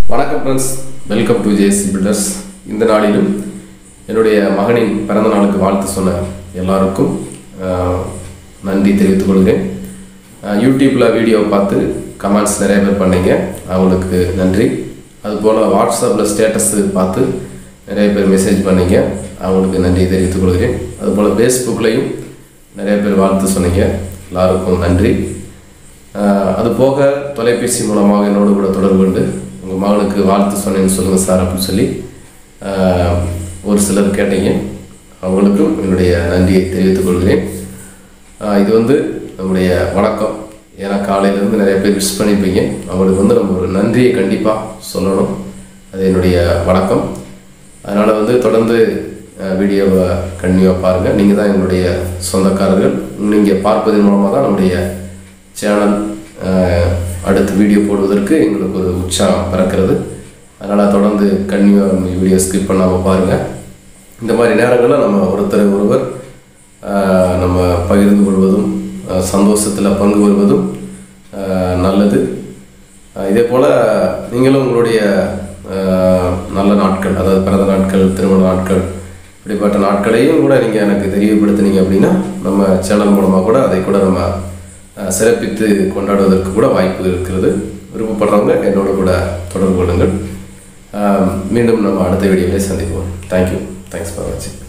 வணக்கம் friends welcome to JC Builders இந்த நாளிலும் என்னுடைய மகனின் பிறந்த நாளுக்கு வாழ்த்து சொன்ன எல்லாருக்கும் ஆஹ், நன்றி தெரிவித்துக் கொள்கிறேன் ஆஹ், யூடியூப்பில் வீடியோ பார்த்து கமெண்ட்ஸ் நிறைய பேர் பண்ணீங்க அவங்களுக்கு நன்றி அதுபோல் வாட்ஸ்அப்பில் ஸ்டேட்டஸு பார்த்து நிறைய பேர் மெசேஜ் பண்ணீங்க அவங்களுக்கு நன்றி தெரிவித்துக் கொள்கிறேன் அதுபோல் ஃபேஸ்புக்லேயும் நிறைய பேர் வாழ்த்து சொன்னீங்க எல்லாருக்கும் நன்றி ஆஹ் அது போக தொலைபேசி மூலமாக என்னோடு கூட தொடர்பு கொண்டு உங்கள் மகனுக்கு வாழ்த்து சொன்னேன்னு சொல்லுங்கள் சார் அப்படின்னு சொல்லி ஆஹ் ஒரு சிலர் கேட்டீங்க அவங்களுக்கும் என்னுடைய நன்றியை தெரிவித்துக் கொள்கிறேன் ஆஹ் இது வந்து நம்முடைய வணக்கம் ஏன்னா காலையிலேருந்து நிறைய பேர் விஷ் பண்ணியிருப்பீங்க அவங்களுக்கு வந்து நம்ம ஒரு நன்றியை கண்டிப்பாக சொல்லணும் அது என்னுடைய வணக்கம் அதனால் வந்து தொடர்ந்து அஹ், வீடியோவை கண்டினியூவாக பாருங்கள் நீங்கள் தான் எங்களுடைய சொந்தக்காரர்கள் நீங்கள் பார்ப்பதன் மூலமாக தான் நம்முடைய சேனல் அஹ், அடுத்து வீடியோ போடுவதற்கு எங்களுக்கு ஒரு உற்சாகம் பிறக்கிறது அதனால் தொடர்ந்து கண்டினியூவாக வீடியோ ஸ்கிப் பண்ணாமல் பாருங்கள் இந்த மாதிரி நேரங்களில் நம்ம ஒருத்தரை ஒருவர் அஹ், நம்ம பகிர்ந்து கொள்வதும் சந்தோஷத்தில் பங்கு கொள்வதும் அஹ், நல்லது அஹ், இதே போல் நீங்களும் உங்களுடைய அஹ், நல்ல நாட்கள் அதாவது பிறந்த நாட்கள் திருமண நாட்கள் இப்படிப்பட்ட நாட்களையும் கூட நீங்கள் எனக்கு தெரியப்படுத்துனீங்க அப்படின்னா நம்ம சேனல் மூலமாக கூட அதை கூட நம்ம அஹ், சிறப்பித்து கொண்டாடுவதற்கு கூட வாய்ப்பு இருக்கிறது விருப்பப்படுறவங்க என்னோட கூட தொடர்பு கொள்ளுங்கள் அஹ், மீண்டும் நம்ம அடுத்த வீடியோவில் சந்திப்போம் தேங்க்யூ தேங்க்ஸ் ஃபார் வாட்சிங்